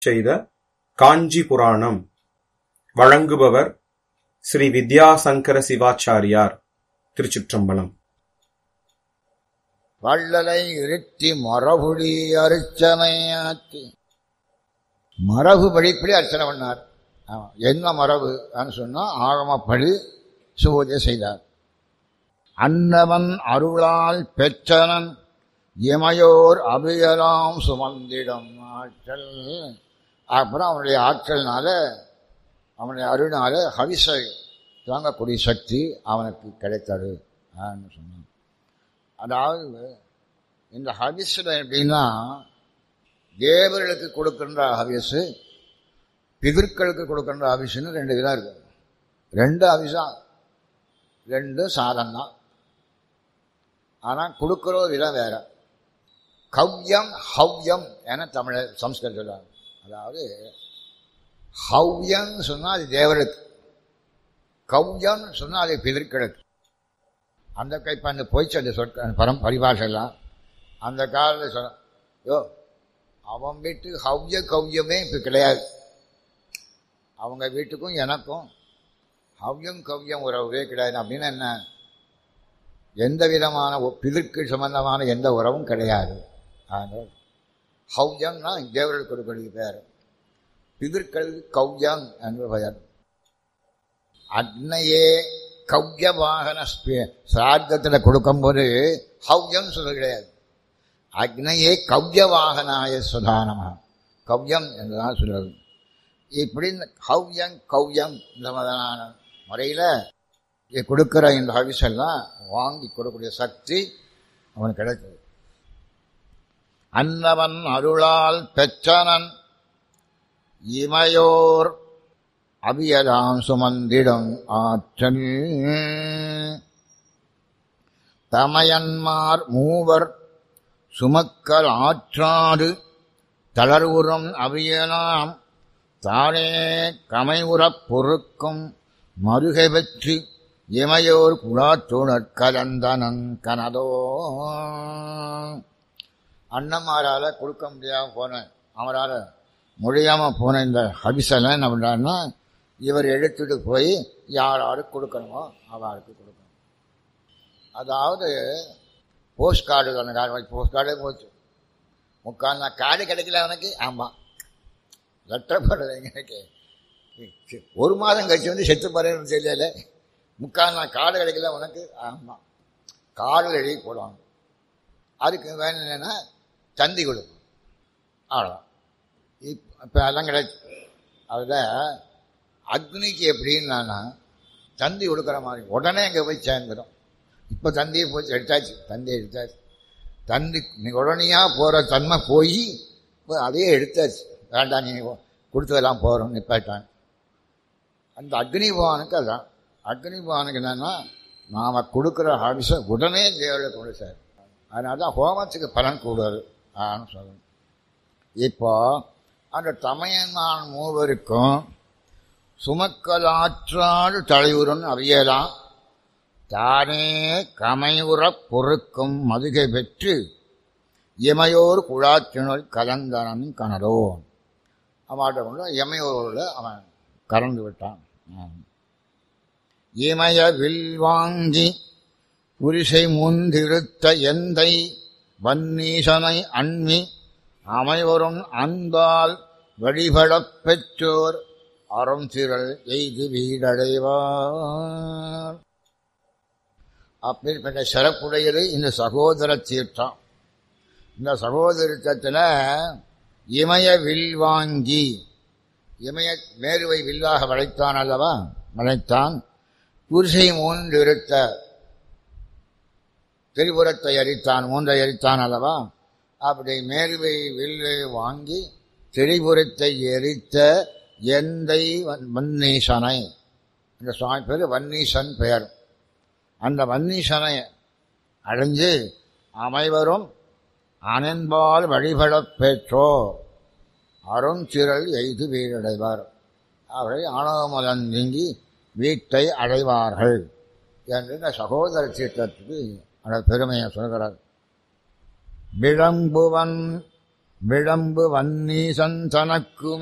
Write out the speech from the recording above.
செய்த காஞ்சி புராணம் வழங்குபவர் ஸ்ரீ வித்யாசங்கர சிவாச்சாரியார் திருச்சிற்றம்பலம் வள்ளலை இருத்தி மரபுடி அர்ச்சனையாத்தி மரபு படிப்படி அர்ச்சனை பண்ணார் ஆமா. என்ன மரபு சொன்னா ஆகமப்படி சுபூஜை செய்தார் அன்னவன் அருளால் பெற்றனன் இமையோர் அபியலாம் சுமந்திடம் ஆற்றல் அப்புறம் அவனுடைய ஆற்றல்னால அவனுடைய அருளால ஹவிசை தாங்கக்கூடிய சக்தி அவனுக்கு கிடைத்தது ஆன்னு சொன்னான் அதாவது இந்த ஹவிஸில் எப்படின்னா தேவர்களுக்கு கொடுக்கின்ற ஹவிஸு பிதர்களுக்கு கொடுக்கின்ற ஹவிஸ்னு ரெண்டு விதம் இருக்கு ரெண்டு ஹவிஸா ரெண்டு சாதம் தான் ஆனால் கொடுக்குற விதம் வேற கவ்யம் ஹவ்யம் என தமிழ சம்ஸ்கிருதம் சொல்றாங்க அதாவது ஹவ்யம் சொன்னால் அது தேவர்களுக்கு கவ்யம் சொன்னால் அது பிதர்களுக்கு அந்த இப்போ அந்த போயிடுச்சு அந்த சொற்க பரம் பரிபாஷெல்லாம் அந்த காலத்தில் சொன்ன யோ அவன் வீட்டு ஹவ்ய கவ்யமே இப்போ கிடையாது அவங்க வீட்டுக்கும் எனக்கும் ஹவ்யம் கவ்யம் உறவே கிடையாது அப்படின்னா என்ன எந்த விதமான பிதற்கு சம்பந்தமான எந்த உறவும் கிடையாது ஆனால் ஹவ்யம்னா தேவர்கள் கொடுக்கக்கூடிய பேர் பிதற்கள் கவ்யம் என்று பெயர் அன்னையே கவ்ய வாகன சிரார்த்தத்தில் கொடுக்கும்போது ஹவ்யம் சொல்ல கிடையாது அக்னையே கவ்ய வாகனாய சுதானமா கவ்யம் என்றுதான் சொல்றது இப்படி இந்த ஹவ்யம் கவ்யம் இந்த மாதிரியான முறையில் கொடுக்குற இந்த ஹவிஸ் எல்லாம் வாங்கி கொடுக்கக்கூடிய சக்தி அவனுக்கு கிடைக்குது அன்னவன் அருளால் பெற்றனன் இமையோர் அவியலாம் சுமந்திடம் ஆற்றல் தமையன்மார் மூவர் சுமக்கல் ஆற்றாது தளர்வுறும் அவியலாம் தானே கமைவுறப் பொறுக்கும் மருகை பெற்று இமையோர் குழாத்துணர் கலந்தனன் கனதோ அண்ணமாரால் கொடுக்க முடியாமல் போன அவரால் முடியாமல் போன இந்த ஹபிசெல்லாம் என்ன பண்ணுறாருன்னா இவர் எடுத்துட்டு போய் யார் யாருக்கு கொடுக்கணுமோ அவருக்கு கொடுக்கணும் அதாவது போஸ்ட் கார்டு அந்த கார்டு போஸ்ட் கார்டே போச்சு முக்கால் நான் கார்டு கிடைக்கல அவனுக்கு ஆமாம் லெட்டர் போடுறது எனக்கு ஒரு மாதம் கழிச்சு வந்து செத்து போறேன்னு தெரியல முக்கால் நான் கார்டு கிடைக்கல உனக்கு ஆமாம் கார்டில் எழுதி போடுவாங்க அதுக்கு வேணும் என்னென்னா தந்தி கொடுக்கும் அவ்வளோதான் இப் இப்போ அதெல்லாம் கிடையாது அதில் அக்னிக்கு எப்படின்னா தந்தி கொடுக்குற மாதிரி உடனே அங்கே போய் சேர்ந்துடும் இப்போ தந்தியை போய் எடுத்தாச்சு தந்தி எடுத்தாச்சு தந்தி உடனேயாக போகிற தன்மை போய் இப்போ அதையே எடுத்தாச்சு வேண்டாம் நீ கொடுத்ததெல்லாம் போகிறோம் நிப்பாட்டான் அந்த அக்னி பவானுக்கு அதுதான் அக்னி பவானுக்கு என்னென்னா நாம் கொடுக்குற ஹாபிஸை உடனே தேவையில் கொண்டு சார் அதனால தான் ஹோமத்துக்கு பலன் கூடாது ஆன்னு சொல்லணும் இப்போ அந்த தமையன்மான் மூவருக்கும் சுமக்கலாற்றாடு தலைவுடன் அறியலாம் தானே கமையுறப் பொறுக்கும் மதுகை பெற்று இமையோர் குழாத்தினுள் கலந்தனன் கனடோ அவன்கிட்ட கொண்டு இமையோரில் அவன் கறந்து விட்டான் இமய வில் வாங்கி புரிசை முந்திருத்த எந்தை வன்னீசனை அண்மி அமைவரும் அன்பால் வழிபடப் பெற்றோர் அறம் திரள் எய்து வீடடைவார் அப்பேற்பட்ட சிறப்புடையது இந்த சகோதர தீர்த்தம் இந்த சகோதரத்தில் இமய வில் வாங்கி இமய மேருவை வில்லாக வளைத்தான் அல்லவா வளைத்தான் குருசை மூன்று இருத்த திரிபுரத்தை அரித்தான் மூன்றை அரித்தான் அல்லவா அப்படி மேருவை வில்லை வாங்கி திரிபுரத்தை எரித்த எந்தை வன்னீசனை இந்த சுவாமி பேர் வன்னீசன் பெயர் அந்த வன்னீசனை அடைஞ்சு அமைவரும் அனன்பால் வழிபடப் பெற்றோ அருந்திரள் எய்து வீடடைவார் அவரை ஆணவமதன் நீங்கி வீட்டை அடைவார்கள் என்று இந்த சகோதர தீர்த்தத்துக்கு அந்த பெருமையை சொல்கிறார் விளம்புவன் விளம்பு வன்னீசன் தனக்கு